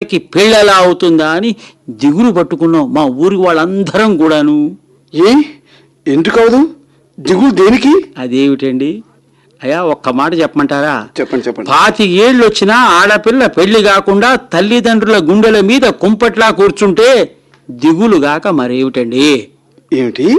అమ్మాయికి పెళ్ళి ఎలా అవుతుందా అని దిగులు పట్టుకున్నాం మా ఊరి వాళ్ళందరం కూడాను ఏ ఎందుకు అవదు దిగులు దేనికి అదేమిటండి అయ్యా ఒక్క మాట చెప్పమంటారా చెప్పండి చెప్పండి పాతి ఏళ్ళు వచ్చినా ఆడపిల్ల పెళ్లి కాకుండా తల్లిదండ్రుల గుండెల మీద కుంపట్లా కూర్చుంటే దిగులు గాక మరేమిటండి ఏమిటి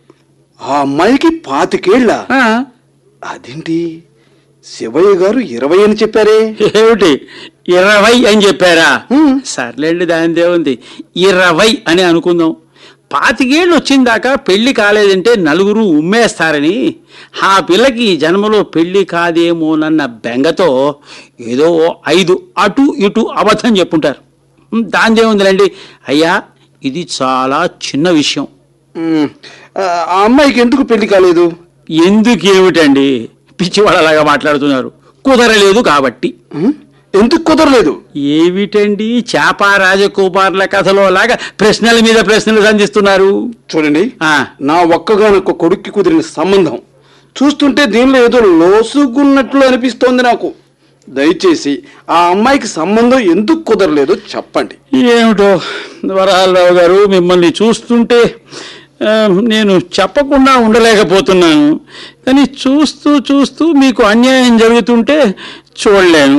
ఆ అమ్మాయికి పాతికేళ్ళ ఆ, అదేంటి శివయ్య గారు ఇరవై అని చెప్పారే ఏమిటి ఇరవై అని చెప్పారా హ్మ్. సర్లేండి దానిదే ఉంది ఇరవై అని అనుకుందాం పాతికేళ్ళు వచ్చిందాకా పెళ్లి కాలేదంటే నలుగురు ఉమ్మేస్తారని ఆ పిల్లకి ఈ జన్మలో పెళ్లి కాదేమోనన్న బెంగతో ఏదో ఓ ఐదు అటు ఇటు అబద్ధం చెప్పుంటారు హ్మ్, దానిదే ఉందిలేండి అయ్యా ఇది చాలా చిన్న విషయం ఉమ్, ఆ ఆ అమ్మాయికి ఎందుకు పెళ్లి కాలేదు ఎందుకేమిటండి పిచ్చివాళ్ళలాగా మాట్లాడుతున్నారు కుదరలేదు కాబట్టి ఉమ్, ఎందుకు కుదరలేదు ఏమిటండి చేప రాజకుమార్ల కథలో లాగా ప్రశ్నల మీద ప్రశ్నలు సంధిస్తున్నారు చూడండి ఆ, నా ఒక్కగానొక్క కొడుక్కి కుదిరిన సంబంధం చూస్తుంటే దీనిలో ఏదో లోసుగున్నట్లు అనిపిస్తోంది నాకు దయచేసి ఆ అమ్మాయికి సంబంధం ఎందుకు కుదరలేదో చెప్పండి ఏమిటో వరహాలరావు గారు మిమ్మల్ని చూస్తుంటే ఆ, నేను చెప్పకుండా ఉండలేకపోతున్నాను కానీ చూస్తూ చూస్తూ మీకు అన్యాయం జరుగుతుంటే చూడలేను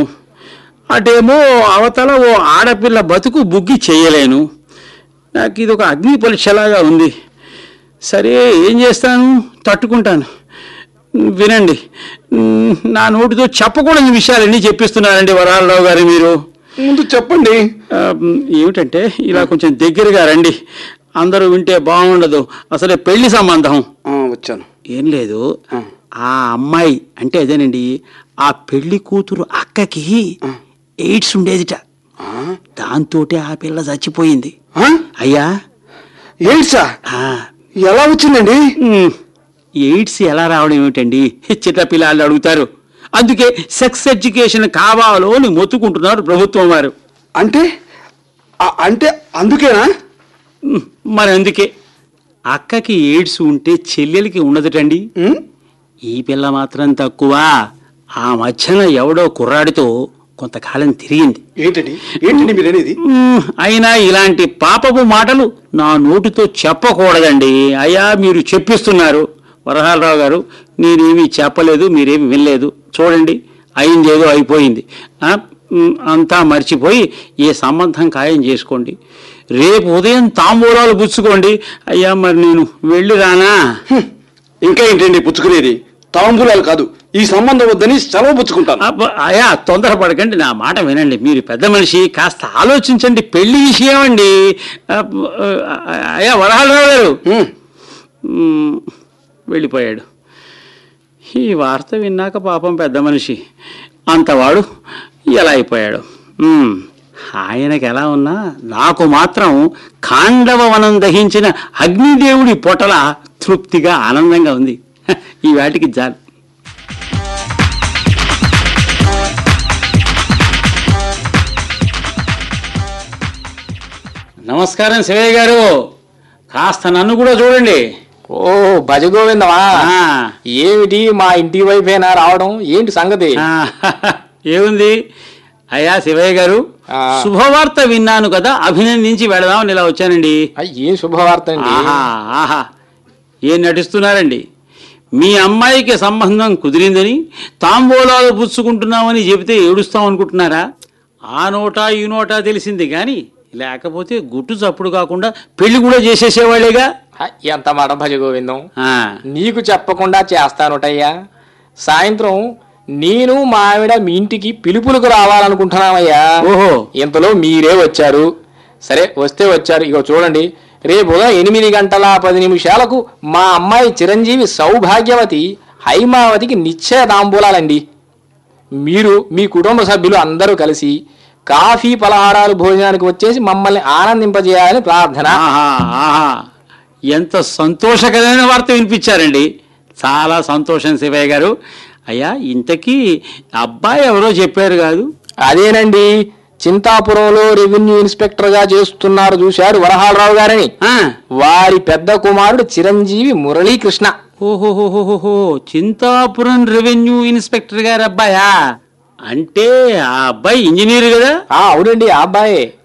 అటేమో అవతల ఓ ఆడపిల్ల బతుకు బుగ్గి చేయలేను నాకు ఇది ఒక అగ్ని పరీక్షలాగా ఉంది సరే ఏం చేస్తాను తట్టుకుంటాను వినండి నా నోటితో చెప్పకూడని విషయాలన్నీ చెప్పిస్తున్నారండి వరహాలరావు గారు మీరు ముందు చెప్పండి ఆ, ఏమిటంటే ఇలా కొంచెం దగ్గరగా రండి అందరూ వింటే బాగుండదు అసలే పెళ్లి సంబంధం ఆ, వచ్చాను ఏం లేదు ఆ. ఆ అమ్మాయి అంటే అదేనండి ఆ పెళ్లి కూతురు అక్కకి ఎయిడ్స్ ఉండేదిట ఆ? దాంతోటే ఆ పిల్ల చచ్చిపోయింది ఆ? అయ్యా ఎయిడ్సా ఆ, ఎలా వచ్చిందండి ఉమ్, ఎయిడ్స్ ఎలా రావడం ఏమిటండి చిన్న పిల్లలు అడుగుతారు అందుకే సెక్స్ ఎడ్యుకేషన్ కావాలో అని మొత్తుకుంటున్నారు ప్రభుత్వం వారు అంటే ఆ- అంటే అందుకేనా ఉమ్, మరి అందుకే అక్కకి ఎయిడ్స్ ఉంటే చెల్లెలికి ఉండదుటండి ఉమ్? ఈ పిల్ల మాత్రం తక్కువ ఆ మధ్యన ఎవడో కుర్రాడితో కొంతకాలం తిరిగింది ఏంటండి ఏంటండి మీరు అనేది ఉమ్, అయినా ఇలాంటి పాపపు మాటలు నా నోటితో చెప్పకూడదండి అయ్యా మీరు చెప్పిస్తున్నారు వరహాలరావు గారు నేనేమీ చెప్పలేదు మీరేమి వినలేదు చూడండి అయిందేదో అయిపోయింది ఆ, ఉమ్, అంతా మర్చిపోయి ఏ సంబంధం ఖాయం చేసుకోండి రేపు ఉదయం తాంబూలాలు పుచ్చుకోండి అయ్యా మరి నేను వెళ్ళి రానా హ్మ్. ఇంకా ఏంటండి పుచ్చుకునేది తాంబూలాలు కాదు ఈ సంబంధం వద్దని సెలవు పుచ్చుకుంటాను అబ్బ, అయ్యా తొందరపడకండి నా మాట వినండి మీరు పెద్ద మనిషి కాస్త ఆలోచించండి పెళ్లి విషయం అండి అబ్బ, అయ్యా వరహాలరావు గారు హ్మ్. మ్మ్, వెళ్ళిపోయాడు ఈ వార్త విన్నాక పాపం పెద్ద మనిషి అంతవాడు ఎలా అయిపోయాడు మ్మ్, ఆయనకి ఎలా ఉన్నా నాకు మాత్రం ఖాండవ వనం దహించిన అగ్నిదేవుడి పొటల తృప్తిగా ఆనందంగా ఉంది హ, ఈ వాటికి జాలి నమస్కారం శివయ్య గారు కాస్త నన్ను కూడా చూడండి ఓ భజ గోవిందమా ఆ. ఏమిటి మా ఇంటి వైపేనా రావడం ఏంటి సంగతి ఆ, ఏముంది అయ్యా శివయ్య గారు ఆ. శుభవార్త విన్నాను కదా అభినందించి వెళదామని ఇలా వచ్చానండి ఆ, ఏం శుభవార్త అండి ఆహా ఆహా ఏం నటిస్తున్నారండి మీ అమ్మాయికి సంబంధం కుదిరిందని తాంబూలాలు పుచ్చుకుంటున్నామని చెబితే ఏడుస్తాం అనుకుంటున్నారా ఆ నోటా ఈ నోటా తెలిసింది కానీ లేకపోతే గుట్టు చప్పుడు కాకుండా పెళ్లి కూడా చేసేసేవాళ్ళేగా ఆ, ఎంత మాట భజ గోవిందం ఆ, నీకు చెప్పకుండా చేస్తానుటయ్యా సాయంత్రం నేను మా ఆవిడ మీ ఇంటికి పిలుపులకు రావాలనుకుంటున్నామయ్యా ఓహో ఇంతలో మీరే వచ్చారు సరే వస్తే వచ్చారు ఇగో చూడండి రేపు ఉదయం ఎనిమిది గంటల పది నిమిషాలకు మా అమ్మాయి చిరంజీవి సౌభాగ్యవతి హైమావతికి నిశ్చయ తాంబూలాలండి మీరు మీ కుటుంబ సభ్యులు అందరూ కలిసి కాఫీ పలహారాలు భోజనానికి వచ్చేసి మమ్మల్ని ఆనందింపజేయాలని ప్రార్థన ఆహా ఆహా ఎంత సంతోషకరమైన వార్త వినిపించారండి చాలా సంతోషం శివయ్య గారు అయ్యా ఇంతకీ అబ్బాయి ఎవరో చెప్పారు కాదు అదేనండి చింతాపురంలో రెవెన్యూ ఇన్స్పెక్టర్ గా చేస్తున్నారు చూశారు వరహాలరావు గారని ఆ, వారి పెద్ద కుమారుడు చిరంజీవి మురళీకృష్ణ ఓహోహోహోహో చింతాపురం రెవెన్యూ ఇన్స్పెక్టర్ గారు అబ్బాయా అంటే ఆ అబ్బాయి ఇంజనీర్ కదా ఆ అవునండి ఆ అబ్బాయే